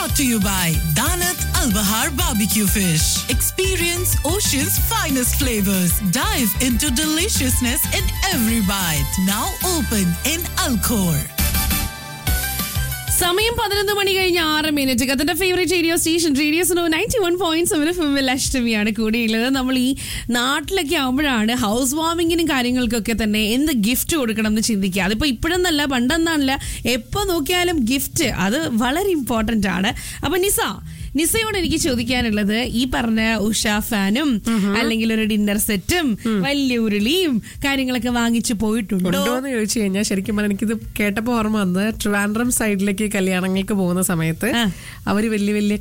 brought to you by Danat Al Bahar Barbecue Fish. Experience Ocean's finest flavors. Dive into deliciousness in every bite. Now open in Alcor. സമയം പതിനൊന്ന് മണി കഴിഞ്ഞ് ആറ് minute കത്തിന്റെ favourite radio station radio snow ninety one point seven ഫിമിൽ അഷ്ടമിയാണ് കൂടിയുള്ളത് നമ്മൾ ഈ നാട്ടിലൊക്കെ ആകുമ്പോഴാണ് ഹൗസ് വാമിങ്ങിനും കാര്യങ്ങൾക്കൊക്കെ തന്നെ എന്ത് ഗിഫ്റ്റ് കൊടുക്കണം എന്ന് ചിന്തിക്കുക അതിപ്പോ ഇപ്പോഴൊന്നല്ല പണ്ടെന്നല്ല എപ്പോ നോക്കിയാലും ഗിഫ്റ്റ് അത് വളരെ ഇമ്പോർട്ടന്റ് ആണ് അപ്പൊ നിസ നിസയോട് എനിക്ക് ചോദിക്കാനുള്ളത് ഈ പറഞ്ഞ ഉഷ ഫാനും അല്ലെങ്കിൽ ഒരു ഡിന്നർ സെറ്റും വലിയ ഉരുളിയും കാര്യങ്ങളൊക്കെ വാങ്ങിച്ചു പോയിട്ടുണ്ടോ ഉണ്ടോന്ന് ചോദിച്ചു കഴിഞ്ഞാൽ ശരിക്കും പറഞ്ഞാൽ എനിക്കിത് കേട്ടപ്പോ ഓർമ്മ വന്ന് ട്രിവാൻഡ്രം സൈഡിലേക്ക് കല്യാണങ്ങൾക്ക് പോകുന്ന സമയത്ത് ആ. അവര് വലിയ വലിയ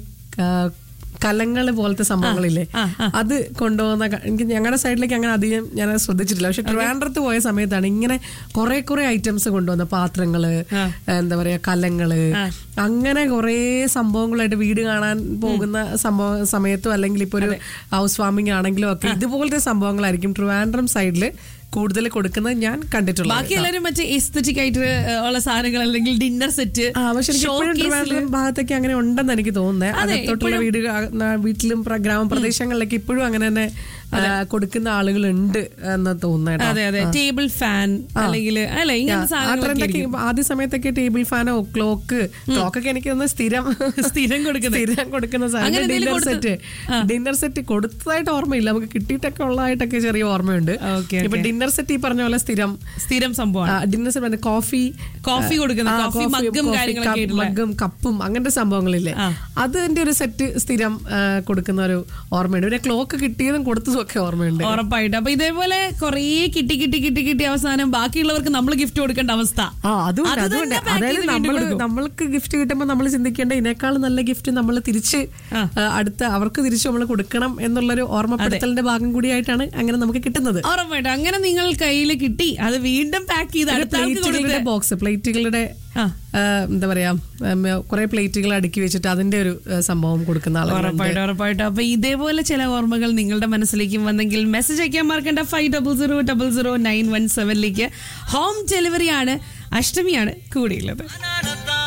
കലങ്ങൾ പോലത്തെ സംഭവങ്ങളില്ലേ ആ, ആ. അത് കൊണ്ടുപോകുന്ന ക- എനിക്ക് ഞങ്ങളുടെ സൈഡിലേക്ക് അങ്ങനെ അധികം ഞാൻ ശ്രദ്ധിച്ചിട്ടില്ല പക്ഷെ ട്രിവാൻഡ്രത്ത് പോയ സമയത്താണ് ഇങ്ങനെ കുറെ കുറെ ഐറ്റംസ് കൊണ്ടുവന്ന പാത്രങ്ങള് എന്താ പറയാ കലങ്ങള് അങ്ങനെ കുറെ സംഭവങ്ങളായിട്ട് വീട് കാണാൻ പോകുന്ന സംഭവ സമയത്തും അല്ലെങ്കിൽ ഇപ്പൊ ഒരു ഹൗസ് വാമിംഗ് ആണെങ്കിലും ഒക്കെ ഇതുപോലത്തെ സംഭവങ്ങളായിരിക്കും ട്രിവാൻഡ്രം സൈഡിൽ കൂടുതൽ കൊടുക്കുന്നത് ഞാൻ കണ്ടിട്ടുള്ളത് ബാക്കി എല്ലാവരും മറ്റേ എസ്തറ്റിക് ആയിട്ട് ഉള്ള സാധനങ്ങൾ അല്ലെങ്കിൽ ഡിന്നർ സെറ്റ് ആ പക്ഷെ എനിക്ക് ഇപ്പോഴും ട്രിവാൻഡ്രം ഭാഗത്തൊക്കെ അങ്ങനെ ഉണ്ടെന്ന് എനിക്ക് തോന്നുന്നത് അതെ, അകത്തോട്ടുള്ള വീട് ആ- ന- വീട്ടിലും പ്ര- ഗ്രാമപ്രദേശങ്ങളിലൊക്കെ ഇപ്പോഴും അങ്ങനെ തന്നെ ആ, കൊടുക്കുന്ന ആളുകളുണ്ട് എന്ന് തോന്നുന്നു അതെ അതെ ടേബിൾ ഫാൻ അല്ലെങ്കിൽ അല്ല ഇങ്ങനത്തെ ആ സാധനങ്ങളൊക്കെ ട്രെൻഡൊക്കെ ആയിരിക്കും. ആദ്യ സമയത്തൊക്കെ ടേബിൾ ഫാനോ ക്ലോക്ക് ക്ലോക്ക് ഒക്കെ എനിക്ക് തോന്നുന്നു സ്ഥിരം സ്ഥിരം കൊടുക്കുന്നത്. സ്ഥിരം കൊടുക്കുന്ന അങ്ങനെ സാധനം എന്തെങ്കിലും ഡിന്നർ കൊടുത്ത്- സെറ്റ് ഡിന്നർ സെറ്റ് കൊടുത്തതായിട്ട് ഓർമ്മയില്ല നമുക്ക് കിട്ടിയിട്ടൊക്കെ ഉള്ളതായിട്ടൊക്കെ ചെറിയ ഓർമ്മയുണ്ട് ഓക്കേ, ഇപ്പൊ ഓക്കേ. ഡിന്നർ സെറ്റ് ഈ പറഞ്ഞ പോലെ സ്ഥിരം സ്ഥിരം സംഭവമാണ് ഡിന്നർ സെറ്റ് കോഫി കോഫി കൊടുക്കുന്ന ആ, കോഫി കോഫി- മഗ്ഗും കോഫി കാര്യങ്ങളൊക്കെ കപ്പ്, ആയിട്ടുള്ള മഗ്ഗും കപ്പും അങ്ങനത്തെ സംഭവങ്ങളില്ലേ ആ. അതിന്റെ ഒരു സെറ്റ് സ്ഥിരം ആ, കൊടുക്കുന്ന ഒരു ഓർമ്മയുണ്ട് പിന്നെ ക്ലോക്ക് കിട്ടിയതും കൊടുത്തതും ഒക്കെ ഓർമ്മയുണ്ട് ഉറപ്പായിട്ട് അപ്പൊ ഇതേപോലെ കുറേ കിട്ടി കിട്ടി കിട്ടി കിട്ടി അവസാനം ബാക്കിയുള്ളവർക്ക് നമ്മൾ ഗിഫ്റ്റ് കൊടുക്കേണ്ട അവസ്ഥ ആ അതുകൊണ്ട് അത് അതുകൊണ്ട് തന്നെ pack അതായത് ചെയ്ത് വീണ്ടും നമ്മള് കൊടുക്കും. നമ്മൾക്ക് ഗിഫ്റ്റ് കിട്ടുമ്പോൾ നമ്മൾ ചിന്തിക്കേണ്ട ഇതിനേക്കാൾ നല്ല ഗിഫ്റ്റ് നമ്മൾ തിരിച്ച് ആ. ആ, അടുത്ത അവർക്ക് തിരിച്ച് നമ്മൾ കൊടുക്കണം എന്നുള്ളൊരു ഓർമ്മപ്പെടുത്തലിന്റെ ഭാഗം കൂടിയായിട്ടാണ് അങ്ങനെ നമുക്ക് കിട്ടുന്നത് ഉറപ്പായിട്ടും അങ്ങനെ നിങ്ങൾ കയ്യിൽ കിട്ടി അത് വീണ്ടും പാക്ക് ചെയ്ത് അടുത്ത ആൾക്ക് പ്ലേറ്റുകളുടെ കൊടുത്ത് ബോക്സ് പ്ലേറ്റുകളുടെ ആ. ആ, എന്താ പറയാ കുറെ പ്ലേറ്റുകൾ അടുക്കി വെച്ചിട്ട് അതിന്റെ ഒരു ആ, സംഭവം കൊടുക്കുന്ന ആളുകളുണ്ട് ഉറപ്പായിട്ടും ഉറപ്പായിട്ടും അപ്പൊ ഇതേപോലെ ചില ഓർമ്മകൾ നിങ്ങളുടെ മനസ്സിലേക്കും വന്നെങ്കിൽ മെസ്സേജ് അയക്കാൻ മറക്കേണ്ട five double zero double zero nine one സെവനിലേക്ക് ഹോം ഡെലിവറി ആണ് അഷ്ടമിയാണ് കൂടിയുള്ളത്